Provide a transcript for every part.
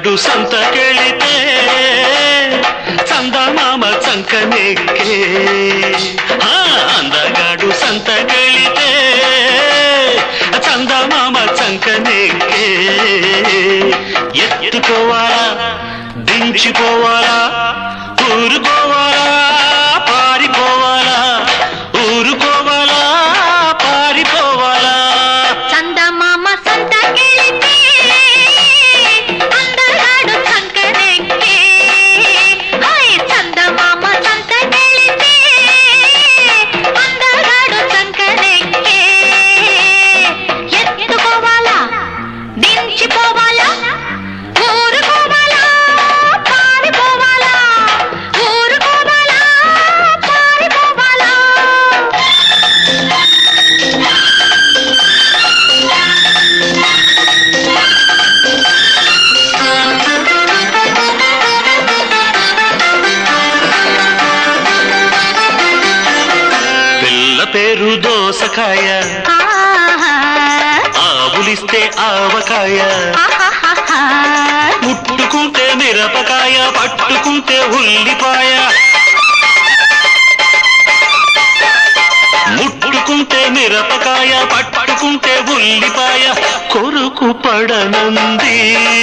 అందగాడు సంతకెళితే చందమామ చంకనెక్కే ఆ, అందగాడు సంతకెళితే చందమామ చంకనెక్కే ఎత్తుకోవాలా దించిపోవాలా ఊరుకోవాలా పారిపోవాలా ఊరుకోవాలా పారిపోవాలా చందమామ సంతకెళితే అందగాడు సంకనెక్కే హాయ్ చందమామ సంతకెళితే అందగాడు సంకనెక్కే ఎత్తుకోవాలా దించిపోవాలా ఊరుకోవాలా పారిపోవాలా ఊరుకోవాలా పారిపోవాలా పిల్ల పేరు దోసకాయ ఆహా ఆవులిస్తే ఆవకాయ ఆహాహాహా. ముట్టుకుంటే మిరపకాయ పట్టుకుంటే ఉల్లిపాయ ముట్టుకుంటే మిరపకాయ పట్టుకుంటే ఉల్లిపాయ కొరుకు పడనంది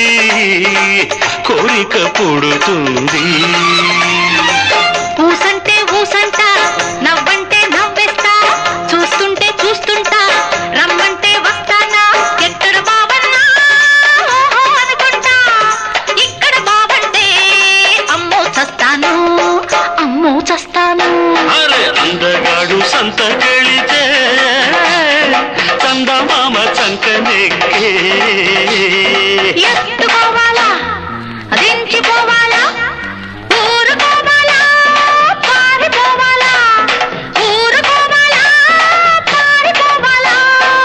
కోరిక పుడుతుంది ఊసంటే ఊసంట నవ్వంటే నవ్వేస్తా చూస్తుంటే చూస్తుంటా రమ్మంటే వస్తానా ఎక్కడ బావన్నా ఓహో అనుకుంటా ఇక్కడ బావంటే అమ్మో చస్తాను అమ్మో చస్తాను అరే అందగాడు సంతకెళితే చందమామ చంకనెక్కే ఎత్తుకోవాలా దించిపోవాలా ఊరుకోవాలా పారిపోవాలా ఊరుకోవాలా పారిపోవాలా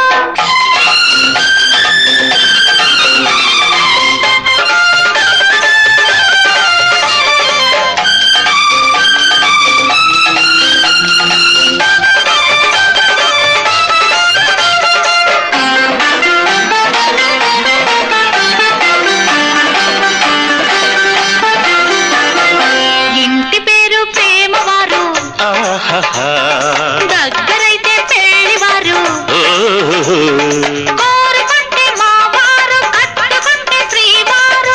ఇంటి పేరు ప్రేమవారు ఆహాహా. దగ్గరైతే పెళ్లివారు ఓహో. కోరుకుంటే మావారు కట్టుకుంటే శ్రీవారు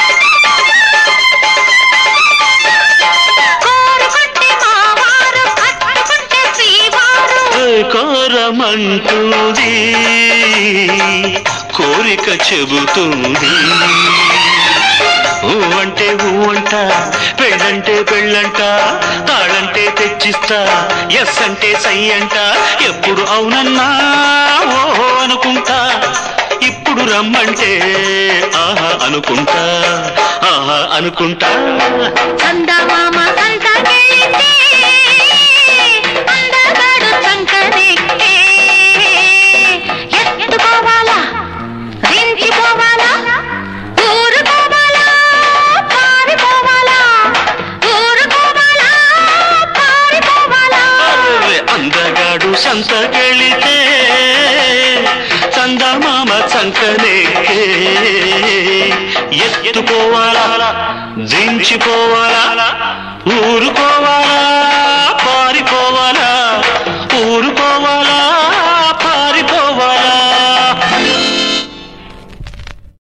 కోరుకుంటే మావారు కట్టుకుంటే శ్రీవారు కోరమంటుంది కోరిక చెబుతుంది ఊ అంటే ఊ అంట పెళ్ళంటే పెళ్ళంట తాళంటే తెచ్చిస్తా ఎస్ అంటే సై అంట ఎప్పుడు అవునన్నా ఓహో అనుకుంటా ఇప్పుడు రమ్మంటే ఆహా అనుకుంటా ఆహా అనుకుంటా చందమామ సంతకెళితే అందగాడు సంకనెక్కే ఎత్తుకోవాలా దించిపోవాలా ఊరుకోవాలా పారిపోవాలా ఊరుకోవాలా పారిపోవాలా అర్రె అందగాడు సంతకెళితే చందమామ చంకనెక్కే ఎత్తుకోవాలా దించిపోవాలా ఊరుకోవాలా